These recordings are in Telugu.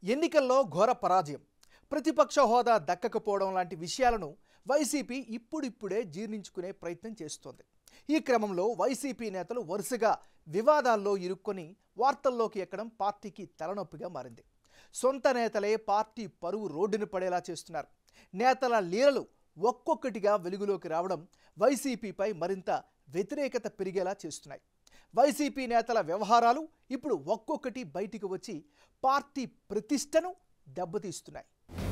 ఎన్నికల్లో ఘోర పరాజయం ప్రతిపక్ష హోదా దక్కకపోవడం లాంటి విషయాలను వైసీపీ ఇప్పుడిప్పుడే జీర్ణించుకునే ప్రయత్నం చేస్తోంది ఈ క్రమంలో వైసీపీ నేతలు వరుసగా వివాదాల్లో ఇరుక్కొని వార్తల్లోకి ఎక్కడం పార్టీకి తలనొప్పిగా మారింది సొంత నేతలే పార్టీ పరువు రోడ్డున పడేలా చేస్తున్నారు నేతల లీలలు ఒక్కొక్కటిగా వెలుగులోకి రావడం వైసీపీపై మరింత వ్యతిరేకత పెరిగేలా చేస్తున్నాయి వైసీపీ నేతల వ్యవహారాలు ఇప్పుడు ఒక్కొక్కటి బయటికి వచ్చి పార్టీ ప్రతిష్టను దెబ్బతీస్తున్నాయి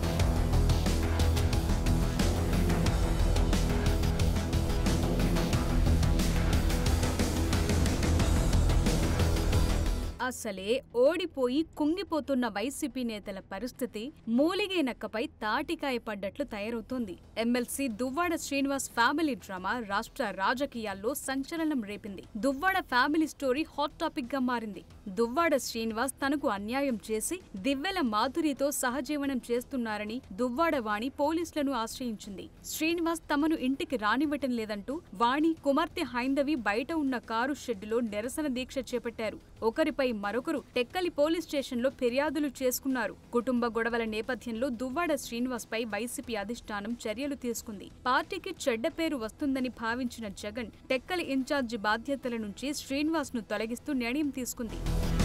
అసలే ఓడిపోయి కుంగిపోతున్న వైసీపీ నేతల పరిస్థితి మూలిగే నక్కపై తాటికాయ పడ్డట్లు తయారవుతోంది MLC Duvvada Srinivas family drama రాష్ట్ర రాజకీయాల్లో సంచలనం రేపింది Duvvada family story hot topic గా మారింది దువ్వాడ శ్రీనివాస్ తనకు అన్యాయం చేసి దివ్వెల మాధురితో సహజీవనం చేస్తున్నారని దువ్వాడ వాణి పోలీసులను ఆశ్రయించింది శ్రీనివాస్ తమను ఇంటికి రానివ్వటం లేదంటూ వాణి కుమార్తె హైందవి బయట ఉన్న కారు షెడ్డులో నిరసన దీక్ష చేపట్టారు ఒకరిపై మరొకరు టెక్కలి పోలీస్ స్టేషన్లో ఫిర్యాదులు చేసుకున్నారు కుటుంబ గొడవల నేపథ్యంలో దువ్వాడ శ్రీనివాస్ పై వైసీపీ అధిష్టానం చర్యలు తీసుకుంది పార్టీకి చెడ్డ పేరు వస్తుందని భావించిన జగన్ టెక్కలి ఇన్ఛార్జి బాధ్యతల నుంచి శ్రీనివాస్ ను తొలగిస్తూ నిర్ణయం తీసుకుంది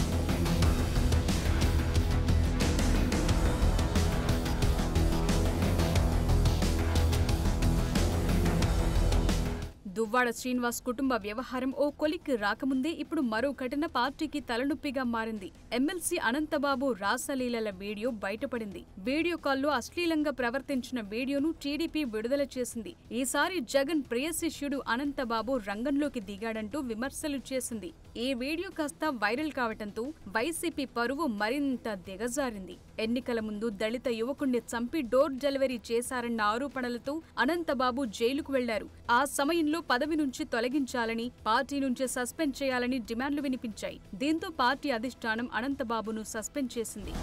దువ్వాడ శ్రీనివాస్ కుటుంబ వ్యవహారం ఓ కొలిక్కి రాకముందే ఇప్పుడు మరో ఘటన పార్టీకి తలనొప్పిగా మారింది ఎమ్మెల్సీ అనంతబాబు రాసలీలల వీడియో బయటపడింది వీడియో కాల్లో అశ్లీలంగా ప్రవర్తించిన వీడియోను టీడీపీ విడుదల చేసింది ఈసారి జగన్ ప్రియ శిష్యుడు అనంతబాబు రంగంలోకి దిగాడంటూ విమర్శలు చేసింది ఈ వీడియో కాస్త వైరల్ కావటంతో వైసీపీ పరువు మరింత దిగజారింది ఎన్నికల ముందు దళిత యువకుణ్ణి చంపి డోర్ డెలివరీ చేశారన్న ఆరోపణలతో అనంతబాబు జైలుకు వెళ్లారు ఆ సమయంలో పదవి నుంచి తొలగించాలని పార్టీ నుంచి సస్పెండ్ చేయాలని డిమాండ్లు వినిపించాయి దీంతో పార్టీ అధిష్టానం అనంతబాబును సస్పెండ్ చేసింది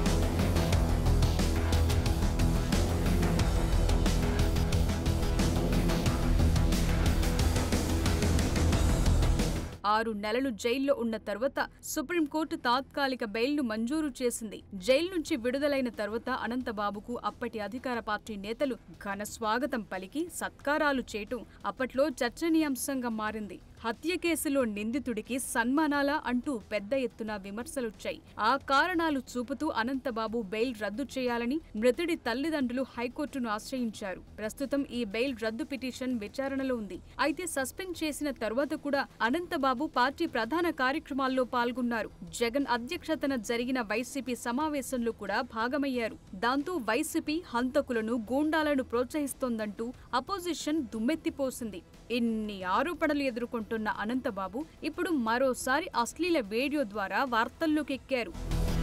ఆరు నెలలు జైల్లో ఉన్న తర్వాత సుప్రీంకోర్టు తాత్కాలిక బెయిల్ను మంజూరు చేసింది జైలు నుంచి విడుదలైన తర్వాత అనంతబాబుకు అప్పటి అధికార పార్టీ నేతలు ఘన స్వాగతం పలికి సత్కారాలు చేయటం అప్పట్లో చర్చనీయాంశంగా మారింది హత్య కేసులో నిందితుడికి సన్మానాలా అంటూ పెద్ద ఎత్తున విమర్శలొచ్చాయి ఆ కారణాలు చూపుతూ అనంతబాబు బెయిల్ రద్దు చేయాలని మృతుడి తల్లిదండ్రులు హైకోర్టును ఆశ్రయించారు ప్రస్తుతం ఈ బెయిల్ రద్దు పిటిషన్ విచారణలో ఉంది అయితే సస్పెండ్ చేసిన తరువాత కూడా అనంతబాబు పార్టీ ప్రధాన కార్యక్రమాల్లో పాల్గొన్నారు జగన్ అధ్యక్షతన జరిగిన వైసీపీ సమావేశంలో కూడా భాగమయ్యారు దాంతో వైసీపీ హంతకులను గూండాలను ప్రోత్సహిస్తోందంటూ అపోజిషన్ దుమ్మెత్తిపోసింది ఇన్ని ఆరోపణలు ఎదుర్కొంటున్న అనంతబాబు ఇప్పుడు మరోసారి అశ్లీల వీడియో ద్వారా వార్తల్లోకి ఎక్కారు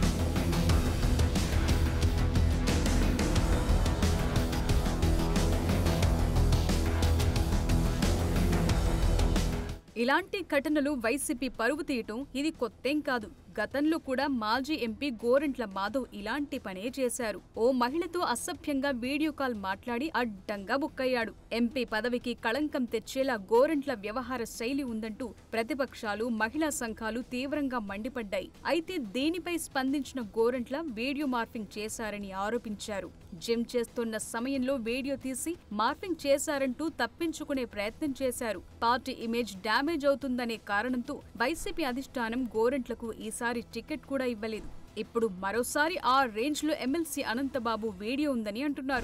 ఇలాంటి ఘటనలు వైసీపీ పరువు తీయటం ఇది కొత్తేం కాదు గతంలో కూడా మాజీ ఎంపీ గోరంట్ల మాధవ్ ఇలాంటి పనే చేశారు ఓ మహిళతో అసభ్యంగా వీడియో కాల్ మాట్లాడి అడ్డంగా బుక్కయ్యాడు ఎంపీ పదవికి కళంకం తెచ్చేలా గోరంట్ల వ్యవహార శైలి ఉందంటూ ప్రతిపక్షాలు మహిళా సంఘాలు తీవ్రంగా మండిపడ్డాయి అయితే దీనిపై స్పందించిన గోరంట్ల వీడియో మార్ఫింగ్ చేశారని ఆరోపించారు జిమ్ చేస్తున్న సమయంలో వీడియో తీసి మార్ఫింగ్ చేశారంటూ తప్పించుకునే ప్రయత్నం చేశారు పార్టీ ఇమేజ్ డ్యామేజ్ అవుతుందనే కారణంతో వైసీపీ అధిష్టానం గోరంట్లకు ఈసారి టికెట్ కూడా ఇవ్వలేదు ఇప్పుడు మరోసారి ఆ రేంజ్ లో ఎమ్మెల్సీ అనంతబాబు వీడియో ఉందని అంటున్నారు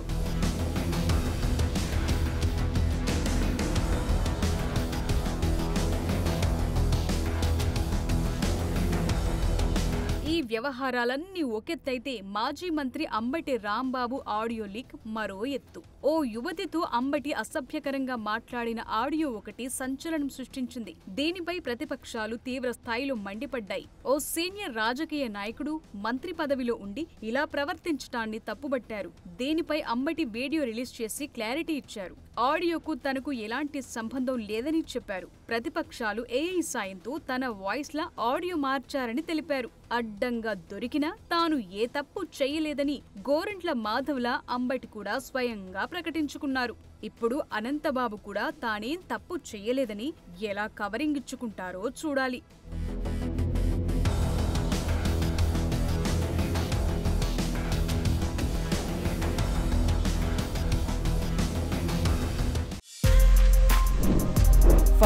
ఈ వ్యవహారాలన్నీ ఒకెత్తైతే మాజీ మంత్రి అంబటి రాంబాబు ఆడియో లీక్ మరో ఎత్తు ఓ యువతితో అంబటి అసభ్యకరంగా మాట్లాడిన ఆడియో ఒకటి సంచలనం సృష్టించింది దీనిపై ప్రతిపక్షాలు తీవ్ర స్థాయిలో మండిపడ్డాయి ఓ సీనియర్ రాజకీయ నాయకుడు మంత్రి పదవిలో ఉండి ఇలా ప్రవర్తించటాన్ని తప్పుబట్టారు దీనిపై అంబటి వీడియో రిలీజ్ చేసి క్లారిటీ ఇచ్చారు ఆడియోకు తనకు ఎలాంటి సంబంధం లేదని చెప్పారు ప్రతిపక్షాలు ఏఐ సాయంతో తన వాయిస్ లా ఆడియో మార్చారని తెలిపారు అడ్డంగా దొరికినా తాను ఏ తప్పు చేయలేదని గోరంట్ల మాధవ్ల అంబటి కూడా స్వయంగా ప్రకటించుకున్నారు ఇప్పుడు అనంతబాబు కూడా తానేం తప్పు చేయలేదని ఎలా కవరింగ్ ఇచ్చుకుంటారో చూడాలి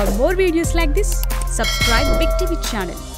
For more videos like this, subscribe Big TV channel.